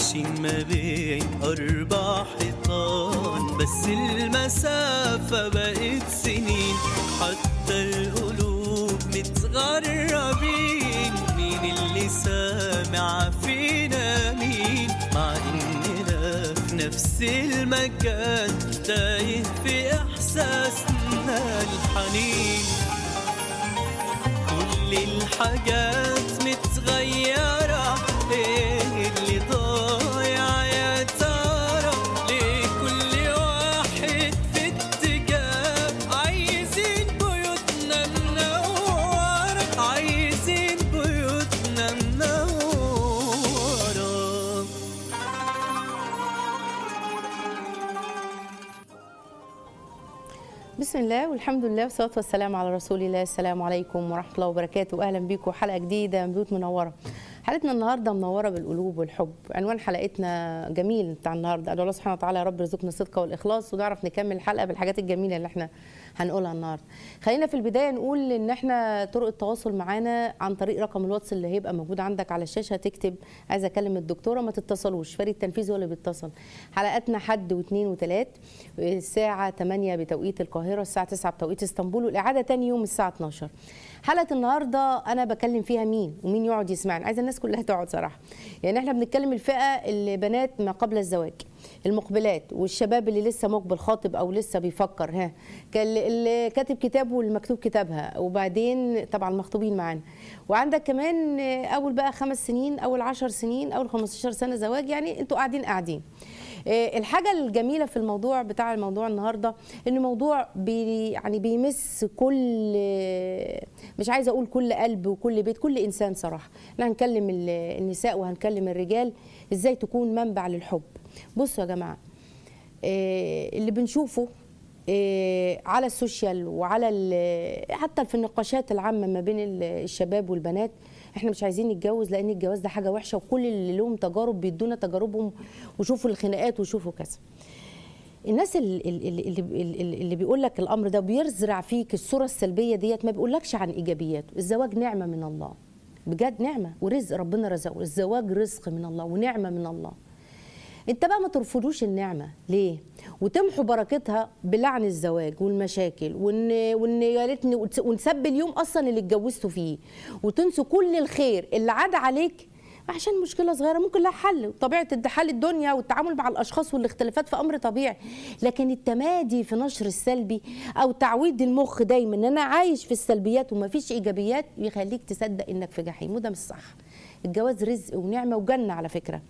عايشين ما بين أربع حيطان بس المسافة بقت سنين حتى القلوب متغربين مين اللي سامع فينا مين مع إننا في نفس المكان تايه في إحساسنا الحنين كل الحاجات متغيرة ايه اللي ضايع يا ترى ليه كل واحد في اتجاه عايزين بيوتنا منورة عايزين بيوتنا منورة بسم الله والحمد لله والصلاه والسلام على رسول الله السلام عليكم ورحمه الله وبركاته اهلا بيكم حلقه جديده من بيوت منوره حلقتنا النهارده منوره بالقلوب والحب عنوان حلقتنا جميل بتاع النهارده ادعو الله سبحانه وتعالى يا رب يرزقنا الصدق والاخلاص ونعرف نكمل الحلقه بالحاجات الجميله اللي احنا هنقولها النهارده خلينا في البدايه نقول ان احنا طرق التواصل معانا عن طريق رقم الواتس اللي هيبقى موجود عندك على الشاشه تكتب عايزه اكلم الدكتوره ما تتصلوش فريق التنفيذ هو اللي بيتصل حلقاتنا حد واثنين وثلاث الساعه 8 بتوقيت القاهره الساعه 9 بتوقيت اسطنبول والاعاده تاني يوم الساعه 12 حلقه النهارده انا بكلم فيها مين ومين يقعد يسمعني عايزه الناس كلها تقعد صراحه يعني احنا بنتكلم الفئه اللي بنات ما قبل الزواج المقبلات والشباب اللي لسه مقبل خاطب او لسه بيفكر ها كان اللي كاتب كتاب والمكتوب كتابها وبعدين طبعا المخطوبين معانا وعندك كمان اول بقى خمس سنين اول عشر سنين اول 15 سنه زواج يعني انتوا قاعدين قاعدين آه، الحاجة الجميلة في الموضوع بتاع الموضوع النهاردة إن موضوع بي يعني بيمس كل مش عايزة أقول كل قلب وكل بيت كل إنسان صراحة احنا هنكلم ال- النساء وهنكلم الرجال إزاي تكون منبع للحب بصوا يا جماعة آه، اللي بنشوفه آه، على السوشيال وعلى ال- حتى في النقاشات العامة ما بين ال- الشباب والبنات احنا مش عايزين نتجوز لان الجواز ده حاجه وحشه وكل اللي لهم تجارب بيدونا تجاربهم وشوفوا الخناقات وشوفوا كذا الناس اللي, اللي, اللي, اللي بيقول لك الامر ده بيزرع فيك الصوره السلبيه ديت ما بيقولكش عن ايجابياته الزواج نعمه من الله بجد نعمه ورزق ربنا رزقه الزواج رزق من الله ونعمه من الله انت بقى ما ترفضوش النعمه ليه وتمحوا بركتها بلعن الزواج والمشاكل وان وان يا ريتني وتس- ونسب اليوم اصلا اللي اتجوزتوا فيه وتنسوا كل الخير اللي عاد عليك عشان مشكله صغيره ممكن لها حل طبيعه حل الدنيا والتعامل مع الاشخاص والاختلافات في امر طبيعي لكن التمادي في نشر السلبي او تعويد المخ دايما ان انا عايش في السلبيات ومفيش ايجابيات يخليك تصدق انك في جحيم وده مش صح الجواز رزق ونعمه وجنه على فكره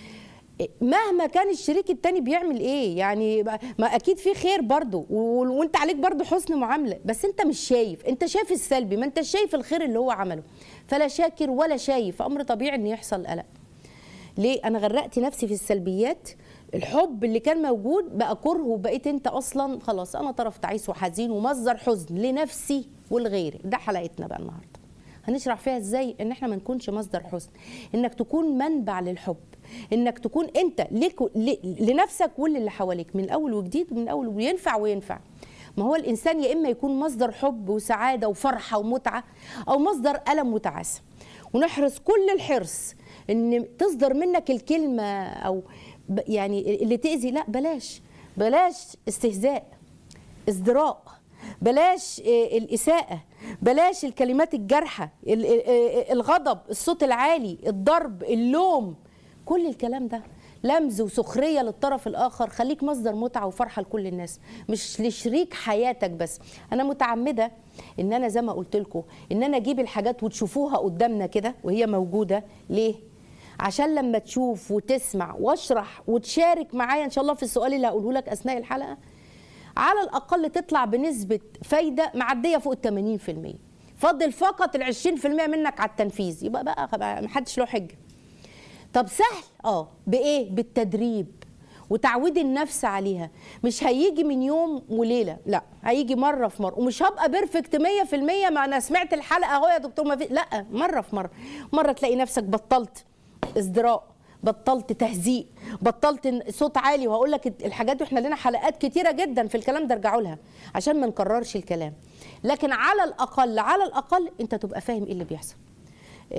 مهما كان الشريك التاني بيعمل ايه يعني ما ما اكيد في خير برضه و- وانت عليك برضه حسن معامله بس انت مش شايف انت شايف السلبي ما انت شايف الخير اللي هو عمله فلا شاكر ولا شايف امر طبيعي ان يحصل قلق ليه انا غرقت نفسي في السلبيات الحب اللي كان موجود بقى كره وبقيت انت اصلا خلاص انا طرف تعيس وحزين ومصدر حزن لنفسي ولغيري ده حلقتنا بقى النهارده هنشرح فيها ازاي ان احنا ما نكونش مصدر حزن انك تكون منبع للحب انك تكون انت ليك ل- لنفسك وللي حواليك من اول وجديد ومن اول وينفع وينفع ما هو الانسان يا اما يكون مصدر حب وسعاده وفرحه ومتعه او مصدر الم وتعاسه ونحرص كل الحرص ان تصدر منك الكلمه او ب- يعني اللي تاذي لا بلاش بلاش استهزاء ازدراء بلاش آه، الإساءة بلاش الكلمات الجارحة ال- ال- آه، الغضب الصوت العالي الضرب اللوم كل الكلام ده لمز وسخرية للطرف الآخر خليك مصدر متعة وفرحة لكل الناس مش لشريك حياتك بس أنا متعمدة إن أنا زي ما قلت لكم إن أنا أجيب الحاجات وتشوفوها قدامنا كده وهي موجودة ليه؟ عشان لما تشوف وتسمع واشرح وتشارك معايا ان شاء الله في السؤال اللي هقوله لك اثناء الحلقه على الاقل تطلع بنسبه فايده معديه فوق ال 80% فضل فقط ال 20% منك على التنفيذ يبقى بقى بقى محدش له حجه طب سهل اه بايه بالتدريب وتعويد النفس عليها مش هيجي من يوم وليله لا هيجي مره في مره ومش هبقى بيرفكت 100% ما انا سمعت الحلقه اهو يا دكتور ما في لا مره في مره مره تلاقي نفسك بطلت ازدراء بطلت تهزيء بطلت صوت عالي وهقول لك الحاجات واحنا لنا حلقات كتيره جدا في الكلام ده ارجعوا لها عشان ما نكررش الكلام لكن على الاقل على الاقل انت تبقى فاهم ايه اللي بيحصل إيه،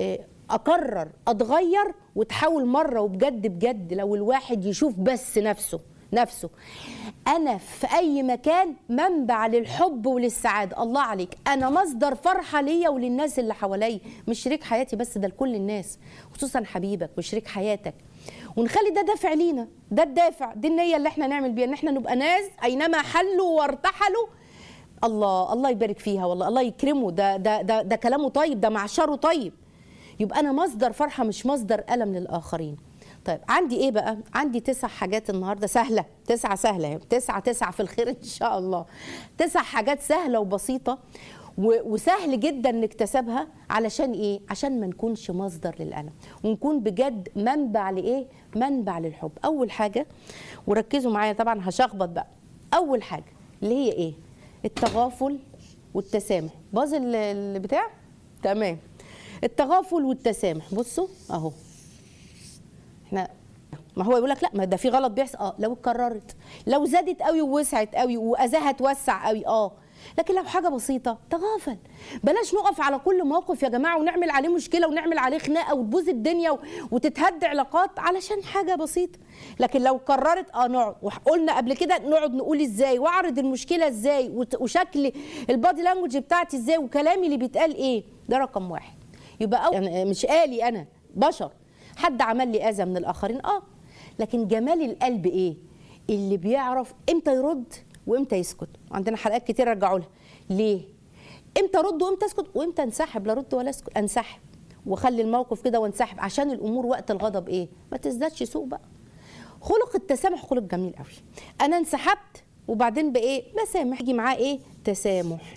اقرر اتغير وتحاول مره وبجد بجد لو الواحد يشوف بس نفسه نفسه انا في اي مكان منبع للحب وللسعاده الله عليك انا مصدر فرحه ليا وللناس اللي حواليا مش شريك حياتي بس ده لكل الناس خصوصا حبيبك وشريك حياتك ونخلي ده دافع لينا ده الدافع دي النيه اللي احنا نعمل بيها ان احنا نبقى ناس اينما حلوا وارتحلوا الله الله يبارك فيها والله الله يكرمه ده ده ده, ده كلامه طيب ده معشره طيب يبقى انا مصدر فرحه مش مصدر الم للاخرين طيب عندي ايه بقى عندي تسع حاجات النهارده سهله تسعه سهله اهي. تسعه تسعه في الخير ان شاء الله تسع حاجات سهله وبسيطه و- وسهل جدا نكتسبها علشان ايه عشان ما نكونش مصدر للالم ونكون بجد منبع لايه منبع للحب اول حاجه وركزوا معايا طبعا هشخبط بقى اول حاجه اللي هي ايه التغافل والتسامح باظ ال- البتاع تمام التغافل والتسامح بصوا اهو احنا ما هو يقول لك لا ما ده في غلط بيحصل اه لو اتكررت لو زادت قوي ووسعت قوي واذاها توسع قوي اه لكن لو حاجه بسيطه تغافل بلاش نقف على كل موقف يا جماعه ونعمل عليه مشكله ونعمل عليه خناقه وتبوظ الدنيا و- وتتهد علاقات علشان حاجه بسيطه لكن لو كررت اه نقعد وقلنا قبل كده نقعد نقول ازاي واعرض المشكله ازاي وت- وشكل البادي لانجوج بتاعتي ازاي وكلامي اللي بيتقال ايه ده رقم واحد يبقى أو يعني مش آلي انا بشر حد عمل لي اذى من الاخرين اه لكن جمال القلب ايه اللي بيعرف امتى يرد وامتى يسكت عندنا حلقات كتير رجعوا لها ليه امتى ارد وامتى اسكت وامتى انسحب لا ارد ولا اسكت انسحب واخلي الموقف كده وانسحب عشان الامور وقت الغضب ايه ما تزدادش سوء بقى خلق التسامح خلق جميل قوي انا انسحبت وبعدين بايه بسامح يجي معاه ايه تسامح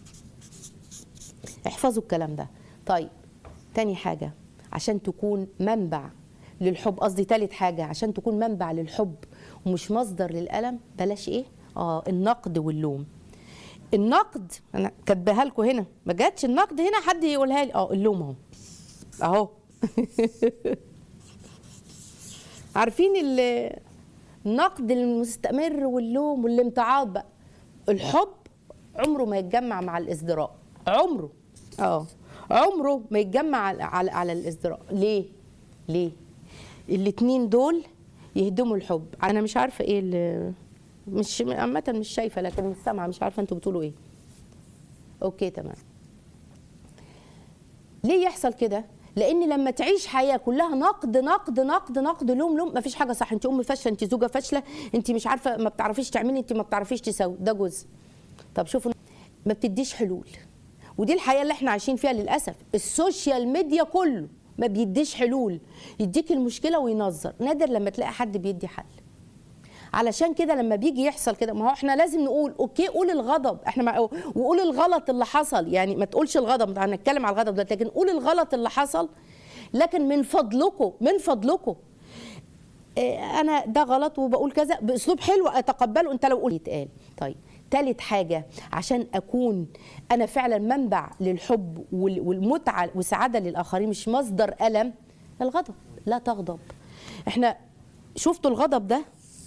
احفظوا الكلام ده طيب تاني حاجة عشان تكون منبع للحب قصدي تالت حاجة عشان تكون منبع للحب ومش مصدر للألم بلاش ايه اه النقد واللوم النقد انا كاتباها لكم هنا ما جاتش النقد هنا حد يقولها لي اه اللوم اهو اهو عارفين ال- النقد المستمر واللوم والامتعاض بقى الحب عمره ما يتجمع مع الازدراء عمره اه عمره ما يتجمع على على, على الازدراء ليه ليه الاتنين دول يهدموا الحب انا مش عارفه ايه اللي مش عامه مش شايفه لكن مش سامعه مش عارفه انتوا بتقولوا ايه اوكي تمام ليه يحصل كده لان لما تعيش حياه كلها نقد نقد نقد نقد لوم لوم مفيش حاجه صح انت ام فاشله انت زوجه فاشله انت مش عارفه ما بتعرفيش تعملي انت ما بتعرفيش تسوي ده جزء طب شوفوا ما بتديش حلول ودي الحياه اللي احنا عايشين فيها للاسف السوشيال ميديا كله ما بيديش حلول يديك المشكله وينظر نادر لما تلاقي حد بيدي حل علشان كده لما بيجي يحصل كده ما هو احنا لازم نقول اوكي قول الغضب احنا مع وقول الغلط اللي حصل يعني ما تقولش الغضب هنتكلم على الغضب دلوقتي لكن قول الغلط اللي حصل لكن من فضلكم من فضلكم اه انا ده غلط وبقول كذا باسلوب حلو اتقبله انت لو قلت يتقال طيب تالت حاجة عشان أكون أنا فعلا منبع للحب وال- والمتعة والسعادة للآخرين مش مصدر ألم الغضب لا تغضب احنا شفتوا الغضب ده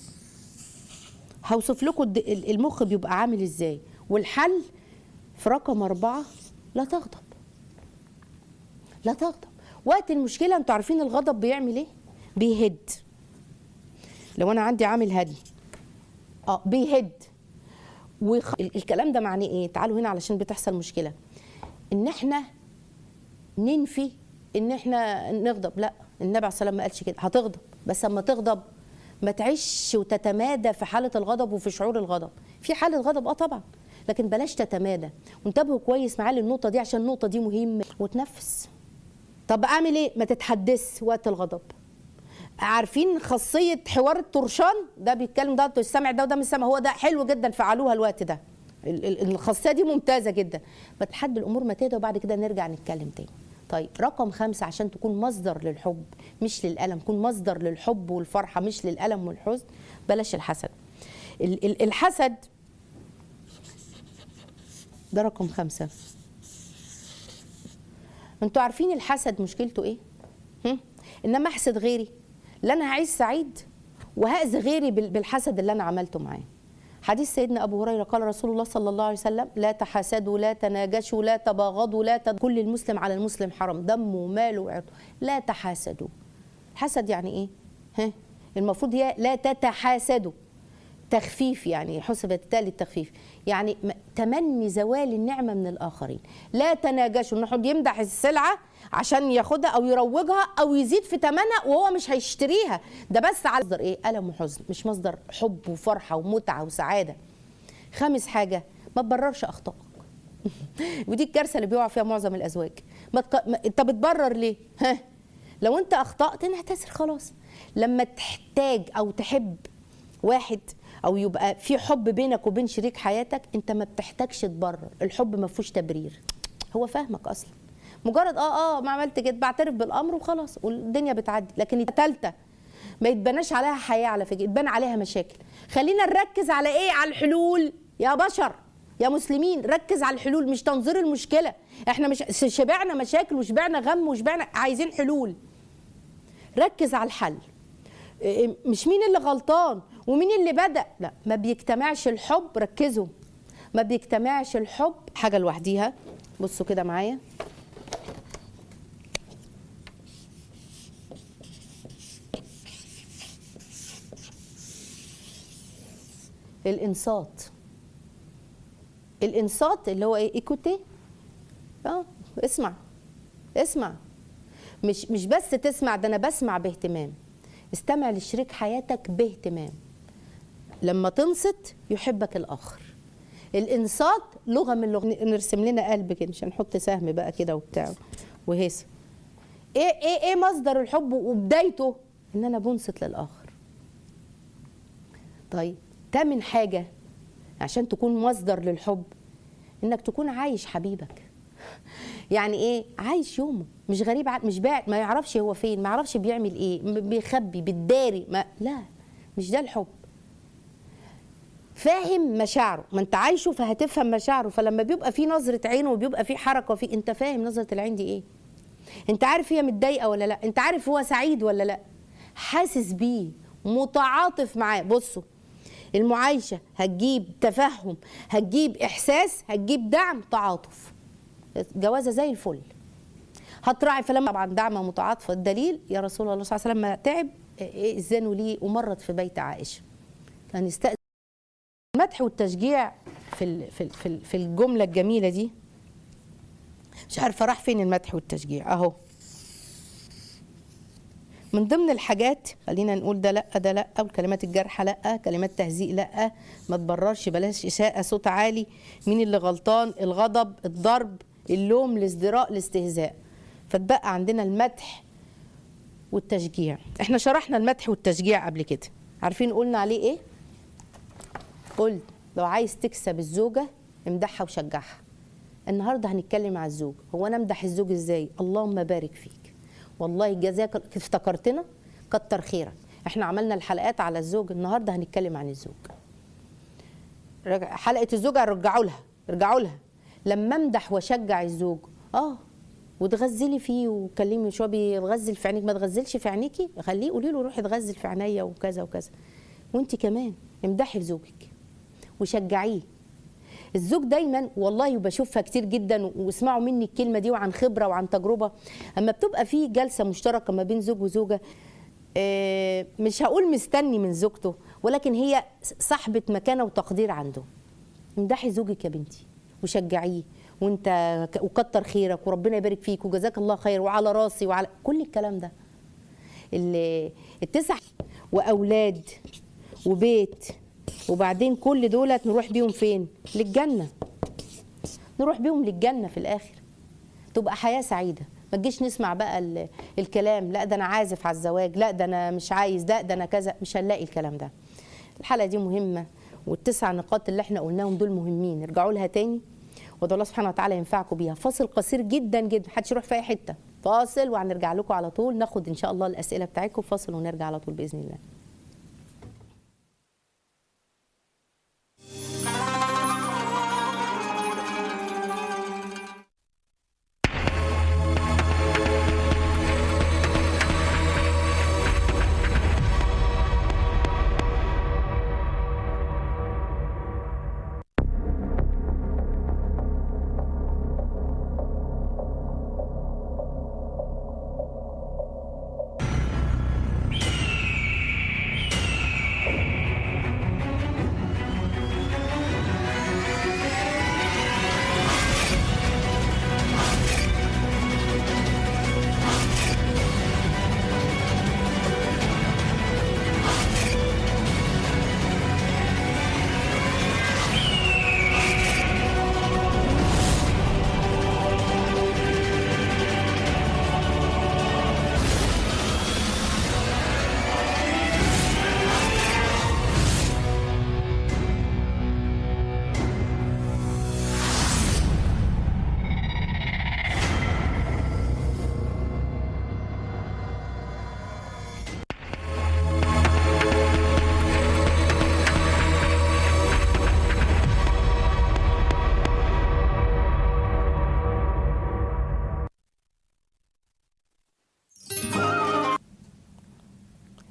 هوصف لكم الد- ال- المخ بيبقى عامل ازاي والحل في رقم أربعة لا تغضب لا تغضب وقت المشكلة انتوا عارفين الغضب بيعمل ايه بيهد لو انا عندي عامل هدي اه بيهد وخ... ال- الكلام ده معناه ايه تعالوا هنا علشان بتحصل مشكلة ان احنا ننفي ان احنا نغضب لا النبي عليه الصلاه والسلام ما قالش كده هتغضب بس اما تغضب ما تعيش وتتمادى في حاله الغضب وفي شعور الغضب في حاله غضب اه طبعا لكن بلاش تتمادى وانتبهوا كويس معايا للنقطه دي عشان النقطه دي مهمه وتنفس طب اعمل ايه ما تتحدث وقت الغضب عارفين خاصيه حوار الطرشان ده بيتكلم ده السمع ده وده مش سامع هو ده حلو جدا فعلوها الوقت ده ال- ال- الخاصيه دي ممتازه جدا ما تحد الامور ما تهدى وبعد كده نرجع نتكلم تاني طيب رقم خمسة عشان تكون مصدر للحب مش للألم تكون مصدر للحب والفرحة مش للألم والحزن بلاش الحسد ال- ال- الحسد ده رقم خمسة انتوا عارفين الحسد مشكلته ايه هم؟ انما احسد غيري لا انا هعيش سعيد وهاذي غيري بال- بالحسد اللي انا عملته معاه حديث سيدنا ابو هريره قال رسول الله صلى الله عليه وسلم لا تحاسدوا لا تناجشوا لا تباغضوا لا تد... كل المسلم على المسلم حرام دمه وماله وعرضه لا تحاسدوا حسد يعني ايه ها المفروض هي لا تتحاسدوا تخفيف يعني حسبت التالي التخفيف يعني م- تمني زوال النعمه من الاخرين لا تناجشوا انه حد يمدح السلعه عشان ياخدها او يروجها او يزيد في ثمنها وهو مش هيشتريها ده بس على مصدر ايه الم وحزن مش مصدر حب وفرحه ومتعه وسعاده خامس حاجه ما تبررش اخطائك ودي الكارثه اللي بيقع فيها معظم الازواج ما تق... ما... انت بتبرر ليه ها لو انت اخطات نعتذر خلاص لما تحتاج او تحب واحد او يبقى في حب بينك وبين شريك حياتك انت ما بتحتاجش تبرر الحب ما فيهوش تبرير هو فاهمك اصلا مجرد اه اه ما عملت كده بعترف بالامر وخلاص والدنيا بتعدي لكن الثالثه ما يتبناش عليها حياه على فكره يتبنى عليها مشاكل خلينا نركز على ايه على الحلول يا بشر يا مسلمين ركز على الحلول مش تنظير المشكله احنا مش شبعنا مشاكل وشبعنا غم وشبعنا عايزين حلول ركز على الحل إيه، مش مين اللي غلطان ومين اللي بدأ لا ما بيجتمعش الحب ركزوا ما بيجتمعش الحب حاجة لوحديها بصوا كده معايا الانصات الانصات اللي هو ايه ايكوتي اه اسمع اسمع مش مش بس تسمع ده انا بسمع باهتمام استمع لشريك حياتك باهتمام لما تنصت يحبك الاخر الانصات لغه من لغه نرسم لنا قلب كده مش هنحط سهم بقى كده وبتاع وهيصه ايه ايه ايه مصدر الحب وبدايته ان انا بنصت للاخر طيب تامن حاجه عشان تكون مصدر للحب انك تكون عايش حبيبك يعني ايه عايش يومه مش غريب عن مش باع ما يعرفش هو فين ما يعرفش بيعمل ايه م- بيخبي بيداري ما لا مش ده الحب فاهم مشاعره ما انت عايشه فهتفهم مشاعره فلما بيبقى في نظره عينه وبيبقى في حركه في انت فاهم نظره العين دي ايه انت عارف هي متضايقه ولا لا انت عارف هو سعيد ولا لا حاسس بيه متعاطف معاه بصوا المعايشه هتجيب تفهم هتجيب احساس هتجيب دعم تعاطف جوازه زي الفل هتراعي فلما طبعا دعمه متعاطفه الدليل يا رسول الله صلى الله عليه وسلم لما تعب ائذنوا لي ومرت في بيت عائشه كان يستأذن المدح والتشجيع في ال- في ال- في ال- في الجمله الجميله دي مش عارفه راح فين المدح والتشجيع اهو من ضمن الحاجات خلينا نقول ده لا ده لا والكلمات الجارحه لا كلمات تهزيء لا ما تبررش بلاش اساءه صوت عالي مين اللي غلطان الغضب الضرب اللوم الازدراء الاستهزاء فتبقى عندنا المدح والتشجيع احنا شرحنا المدح والتشجيع قبل كده عارفين قلنا عليه ايه قلت لو عايز تكسب الزوجه امدحها وشجعها النهارده هنتكلم على الزوج هو انا امدح الزوج ازاي اللهم بارك فيك والله جزاك افتكرتنا كتر خيرك احنا عملنا الحلقات على الزوج النهارده هنتكلم عن الزوج رجع- حلقه الزوج هرجعوا لها ارجعوا لها لما امدح واشجع الزوج اه وتغزلي فيه وكلمي شو بيتغزل في عينيك ما تغزلش في عينيكي خليه قولي له روحي اتغزل في عينيا وكذا وكذا وانت كمان امدحي لزوجك وشجعيه الزوج دايما والله بشوفها كتير جدا واسمعوا مني الكلمه دي وعن خبره وعن تجربه اما بتبقى في جلسه مشتركه ما بين زوج وزوجه آه، مش هقول مستني من زوجته ولكن هي صاحبه مكانه وتقدير عنده امدحي زوجك يا بنتي وشجعيه وانت ك- وكتر خيرك وربنا يبارك فيك وجزاك الله خير وعلى راسي وعلى كل الكلام ده ال- التسع واولاد وبيت وبعدين كل دولت نروح بيهم فين للجنه نروح بيهم للجنه في الاخر تبقى حياه سعيده ما تجيش نسمع بقى ال- الكلام لا ده انا عازف على الزواج لا ده انا مش عايز لا ده انا كذا مش هنلاقي الكلام ده الحلقه دي مهمه والتسع نقاط اللي احنا قلناهم دول مهمين ارجعوا لها تاني وده الله سبحانه وتعالى ينفعكم بيها فاصل قصير جدا جدا محدش يروح في اي حته فاصل وهنرجع لكم على طول ناخد ان شاء الله الاسئله بتاعتكم فاصل ونرجع على طول باذن الله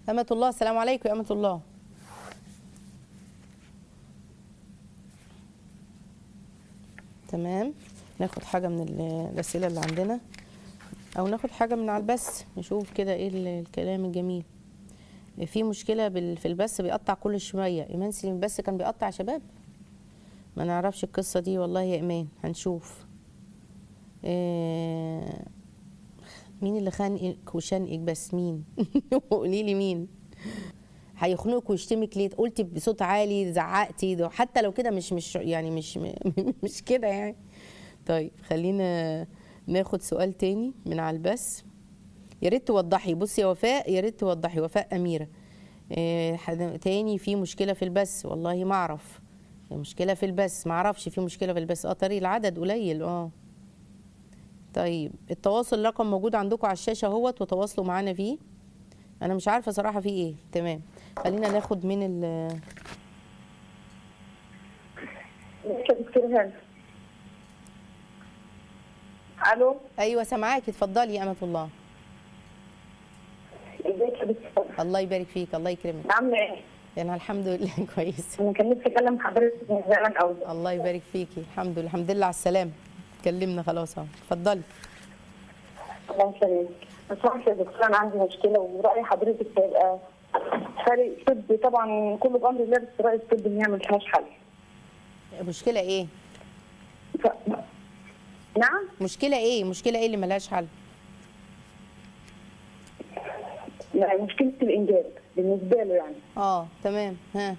أمة الله السلام عليكم يا أمة الله تمام ناخد حاجة من ال- الأسئلة اللي عندنا أو ناخد حاجة من على البث نشوف كده إيه ال- الكلام الجميل في مشكلة بال- في البث بيقطع كل شوية إيمان سليم البث كان بيقطع يا شباب ما نعرفش القصة دي والله يا إيمان هنشوف إيه مين اللي خانقك وشنقك بس مين قولي لي مين هيخنقك ويشتمك ليه قلتي بصوت عالي زعقتي ده حتى لو كده مش مش يعني مش مش كده يعني طيب خلينا ناخد سؤال تاني من على البث يا ريت توضحي بصي يا وفاء يا ريت توضحي وفاء اميره إيه حد تاني في مشكله في البث والله ما اعرف مشكله في البث ما اعرفش في مشكله في البث اه طريق العدد قليل اه طيب التواصل رقم موجود عندكم على الشاشه اهوت وتواصلوا معانا فيه انا مش عارفه صراحه في ايه تمام خلينا ناخد من ال ازيك يا دكتور هاني الو ايوه سامعاكي اتفضلي يا امه الله ازيك يا دكتور الله يبارك فيك الله يكرمك عامله ايه؟ انا الحمد لله كويس انا كان نفسي اكلم حضرتك من زمان قوي الله يبارك فيكي الحمد لله الحمد لله على السلامه اتكلمنا خلاص اهو اتفضلي الله يسلمك بس واحد يا دكتور انا عندي مشكله وراي حضرتك هيبقى فرق طبي طبعا كله بامر الله بس راي الطب ان هي ملهاش حل مشكله ايه ف... نعم مشكله ايه مشكله ايه اللي ملهاش حل يعني مشكله الانجاب بالنسبه له يعني اه تمام ها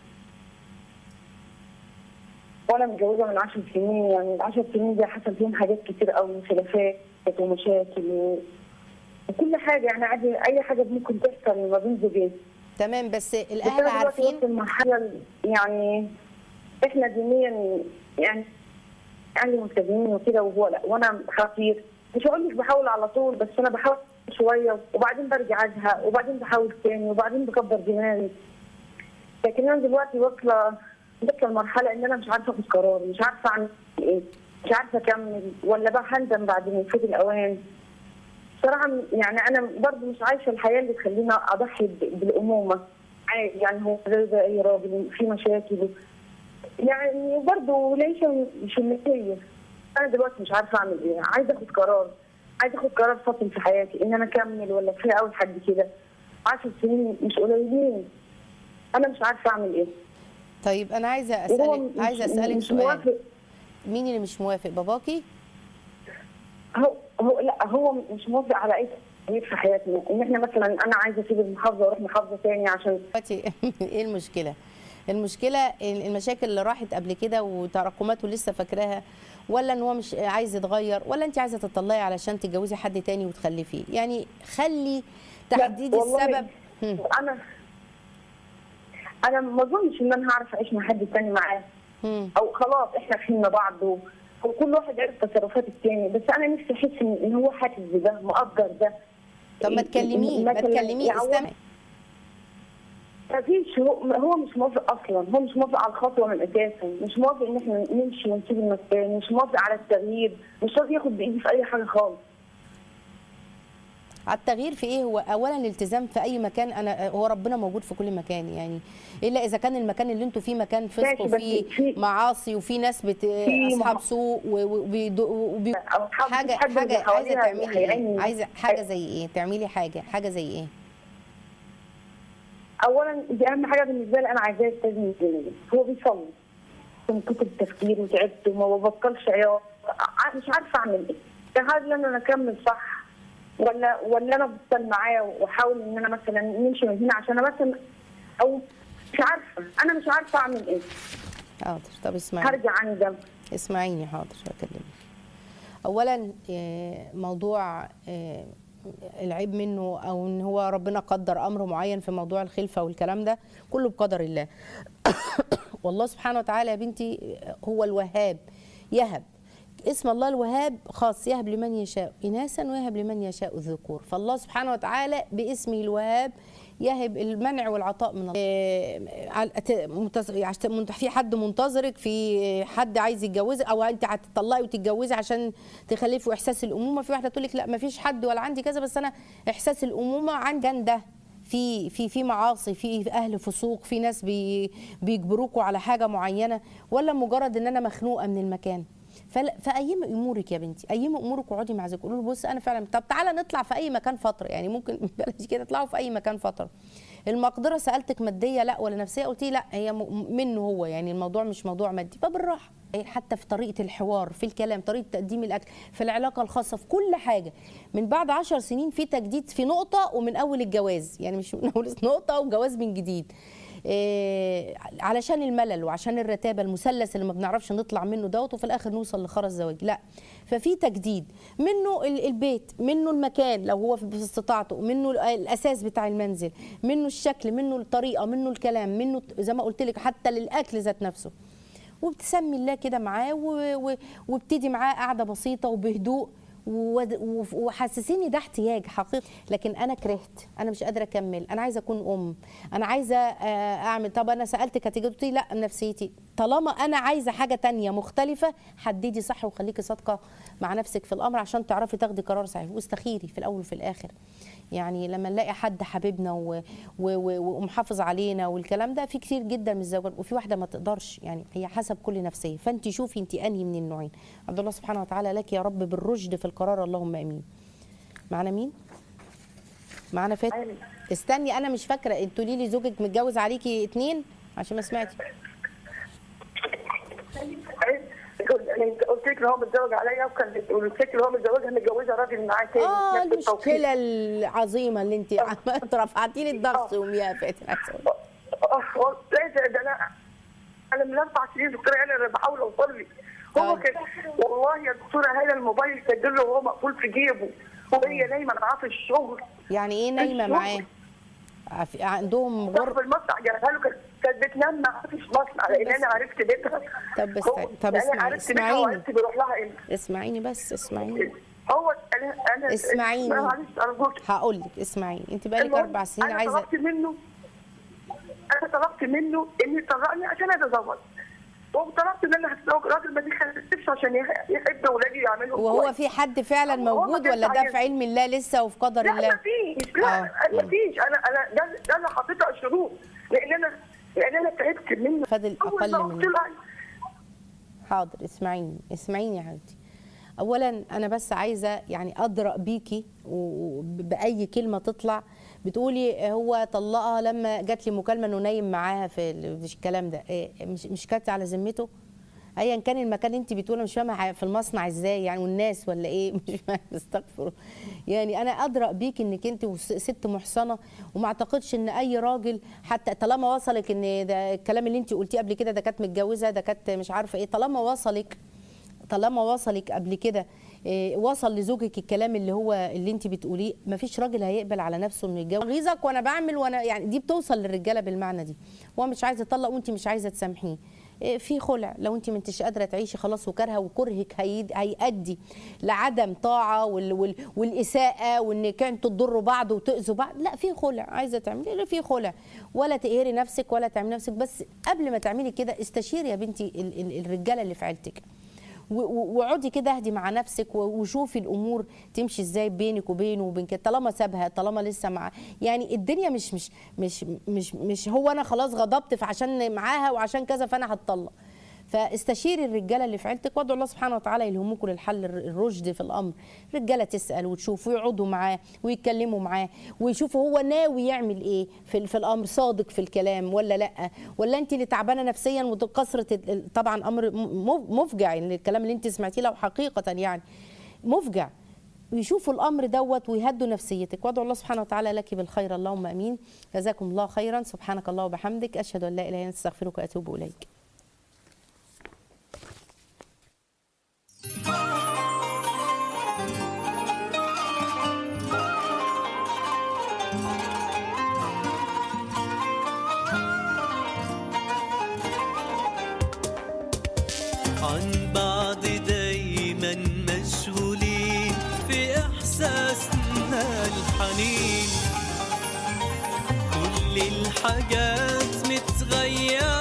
وانا متجوزه من 10 سنين يعني ال 10 سنين دي حصل فيهم حاجات كتير قوي خلافات ومشاكل و... وكل حاجه يعني عادي اي حاجه ممكن تحصل ما بين زوجين تمام بس بس الاهل أنا دلوقتي عارفين وصلت لمرحلة يعني احنا دينيا يعني يعني ملتزمين وكده وهو لا وانا خطير مش هقول لك بحاول على طول بس انا بحاول شويه وبعدين برجع ازهق وبعدين بحاول تاني وبعدين بكبر دماغي لكن انا دلوقتي واصله واصله لمرحله ان انا مش عارفه اخد قرار مش عارفه اعمل ايه مش عارفه اكمل ولا بقى هندم بعد ما يفوت الاوان صراحة يعني أنا برضه مش عايشة الحياة اللي تخليني أضحي ب- بالأمومة عادي يعني هو زي زي أي راجل في مشاكل يعني برضه ليش مش مثالية أنا دلوقتي مش عارفة أعمل إيه عايزة آخد قرار عايزة آخد قرار فاصل في حياتي إن أنا أكمل ولا كفاية أوي لحد كده عشر سنين مش قليلين أنا مش عارفة أعمل إيه طيب انا عايزه وهو اسالك مش- عايزه اسالك مش سؤال موافق مين اللي مش موافق باباكي هو هو لا هو مش موافق على اي تغيير في حياتنا ان احنا مثلا انا عايزه اسيب المحافظه واروح محافظه ثانيه عشان دلوقتي ايه المشكله المشكله إن المشاكل اللي راحت قبل كده وتراكماته لسه فاكراها ولا ان هو مش عايز يتغير ولا انت عايزه تطلعي علشان تتجوزي حد تاني وتخلفيه يعني خلي تحديد لا، والله السبب هم. انا انا ما اظنش ان انا هعرف اعيش مع حد تاني معاه هم. او خلاص احنا فهمنا بعض و- وكل واحد عرف تصرفات التاني بس انا نفسي احس ان إن هو حاسس بده مقدر ده طب ما تكلميه ما مثلاً تكلميه يعوض- استمعي ما فيش هو هو مش موافق اصلا هو مش موافق على الخطوه من اساسه مش موافق ان احنا نمشي ونسيب المكان مش موافق على التغيير مش راضي ياخد بايدي في اي حاجه خالص على التغيير في ايه هو اولا الالتزام في اي مكان انا هو ربنا موجود في كل مكان يعني الا اذا كان المكان اللي انتوا فيه مكان فسق ماشي، بس وفيه في- معاصي وفيه ناس بت... اصحاب مح- سوء و- و- وبيدو- وبي... أو حد- حاجه حد من حاجه عايزه حواليها تعملي ايه هيعيني. عايزه حاجه زي ايه تعملي حاجه حاجه زي ايه اولا دي اهم حاجه بالنسبه لي انا عايزاه يلتزم بالدين هو بيصلي من كتر التفكير وتعبت وما ببطلش عياط ع- مش عارفه اعمل ايه هل انا اكمل صح ولا ولا انا افضل معاه واحاول ان انا مثلا نمشي من هنا عشان أنا مثلا او مش عارفه انا مش عارفه اعمل ايه حاضر طب اسمعي هرجع عن ده اسمعيني حاضر هكلمك اولا آه، موضوع آه، العيب منه او ان هو ربنا قدر امر معين في موضوع الخلفه والكلام ده كله بقدر الله والله سبحانه وتعالى يا بنتي هو الوهاب يهب اسم الله الوهاب خاص يهب لمن يشاء اناثا ويهب لمن يشاء الذكور فالله سبحانه وتعالى باسمه الوهاب يهب المنع والعطاء من الله إيه، على- ت- منتظر- عشان في حد منتظرك في حد عايز يتجوزك او انت هتطلقي وتتجوزي عشان تخلفي احساس الامومه في واحده تقول لك لا ما فيش حد ولا عندي كذا بس انا احساس الامومه عندي كان ده في في في معاصي في اهل فسوق في ناس بي بيجبروكوا على حاجه معينه ولا مجرد ان انا مخنوقه من المكان فلا- فايمي امورك يا بنتي ايمي امورك واقعدي مع زوجك قولوا له بص انا فعلا طب تعالى نطلع في اي مكان فتره يعني ممكن بلاش كده اطلعوا في اي مكان فتره المقدره سالتك ماديه لا ولا نفسيه قلتي لا هي م- منه هو يعني الموضوع مش موضوع مادي فبالراحه حتى في طريقه الحوار في الكلام طريقه تقديم الاكل في العلاقه الخاصه في كل حاجه من بعد عشر سنين في تجديد في نقطه ومن اول الجواز يعني مش من اول نقطه وجواز من جديد إيه، علشان الملل وعشان الرتابه المثلث اللي ما بنعرفش نطلع منه دوت وفي الاخر نوصل لخرز الزواج لا ففي تجديد منه ال- البيت منه المكان لو هو في استطاعته منه ال- الاساس بتاع المنزل منه الشكل منه الطريقه منه الكلام منه زي ما قلت لك حتى للاكل ذات نفسه وبتسمي الله كده معاه و- و- وابتدي معاه قعده بسيطه وبهدوء ود- وف- وحسسيني ده احتياج حقيقي لكن انا كرهت انا مش قادره اكمل انا عايزه اكون ام انا عايزه آه، اعمل طب انا سالتك هتيجي قلتي لا نفسيتي طالما انا عايزه حاجه تانية مختلفه حددي صح وخليكي صادقه مع نفسك في الامر عشان تعرفي تاخدي قرار صحيح واستخيري في الاول وفي الاخر يعني لما نلاقي حد حبيبنا و- و- و- ومحافظ علينا والكلام ده في كتير جدا من الزوجات وفي واحده ما تقدرش يعني هي حسب كل نفسيه فانت شوفي انت انهي من النوعين عبد الله سبحانه وتعالى لك يا رب بالرشد في القرار اللهم امين معنا مين معنا فات أيوة. استني انا مش فاكره انتوا لي لي زوجك متجوز عليكي اتنين عشان ما سمعتي انا قلت لك ان هو متزوج عليا وكان قلت لك ان هو متزوجها متجوزه راجل معاه تاني اه نفس التوقيت. المشكله العظيمه اللي انت رفعتي لي الضغط يوم يا فاتن عايزة أقول. اه والله ده ده انا انا من اربع سنين دكتوره انا بحاول اوصل لي هو طيب. كان والله يا دكتوره هذا الموبايل سجل له وهو مقفول في جيبه وهي نايمه معاه في الشغل يعني ايه نايمه الشغل. معاه عف- عندهم صاحب غرفه المصنع جابها له كانت- كانت بتنام معاه في المصنع لان انا عرفت بيتها طب بس- هو- طب انا اسمعي- عرفت بيتها اسمعيني. وعرفت بيروح لها امتى اسمعيني بس اسمعيني هو انا انا اسمعيني. معلش ارجوك هقول لك اسمعيني انت بقالك المهم، اربع سنين انا عايزه طلبت منه انا طلبت منه انه يطلقني عشان اتزوج وطلبت ان انا هتزوج راجل ما بيخلفش عشان يح- يحب اولادي يعملهم وهو كويس. في حد فعلا هو- هو ما موجود كانش ولا ده في عايز. علم الله لسه وفي قدر لا الله ما فيش لا آه. ما فيش انا انا ده ده اللي حطيته الشروط لان انا لان انا تعبت منه فاضل أول أقل ما من- قلت له حاضر اسمعيني اسمعيني يا حبيبتي اولا انا بس عايزه يعني ادرا بيكي و- وب- باي كلمه تطلع بتقولي هو طلقها لما جات لي مكالمه انه نايم معاها في ال- في الكلام ده إيه، مش مش كانت على ذمته ايا كان المكان اللي انت بتقولي مش فاهمه في المصنع ازاي يعني والناس ولا ايه مش فاهمه استغفر يعني انا ادرا بيك انك انت وس- ست محصنه وما اعتقدش ان اي راجل حتى طالما وصلك ان ده الكلام اللي انت قلتيه قبل كده ده كانت متجوزه ده كانت مش عارفه ايه طالما وصلك طالما وصلك قبل كده إيه، وصل لزوجك الكلام اللي هو اللي انت بتقوليه مفيش راجل هيقبل على نفسه انه يتجوز غيظك وانا بعمل وانا يعني دي بتوصل للرجاله بالمعنى دي هو مش عايز يطلق وانت مش عايزه تسامحيه إيه، في خلع لو انت ما انتش قادره تعيشي خلاص وكارهه وكرهك هيد- هيؤدي لعدم طاعه وال وال والاساءه وانك انتوا تضروا بعض وتاذوا بعض لا في خلع عايزه تعملي في خلع ولا تقهري نفسك ولا تعملي نفسك بس قبل ما تعملي كده استشيري يا بنتي ال- ال- الرجاله اللي في عيلتك و- و- واقعدي كده اهدي مع نفسك و- وشوفي الامور تمشي ازاي بينك وبينه وبين كده طالما سابها طالما لسه مع يعني الدنيا مش مش مش مش مش هو انا خلاص غضبت فعشان معاها وعشان كذا فانا هتطلق فاستشيري الرجاله اللي في عيلتك وادعوا الله سبحانه وتعالى يلهمكم للحل الر- الرشد في الامر الرجاله تسال وتشوف ويقعدوا معاه ويتكلموا معاه ويشوفوا هو ناوي يعمل ايه في, ال- في الامر صادق في الكلام ولا لا ولا انت اللي تعبانه نفسيا وكثره ال- ال- طبعا امر م- م- مفجع يعني الكلام اللي انت سمعتيه لو حقيقه يعني مفجع يشوفوا الامر دوت ويهدوا نفسيتك وادعوا الله سبحانه وتعالى لك بالخير اللهم امين جزاكم الله خيرا سبحانك الله وبحمدك اشهد ان لا اله الا انت استغفرك واتوب اليك عن بعض دايما مشغولين في احساسنا الحنين كل الحاجات متغيرة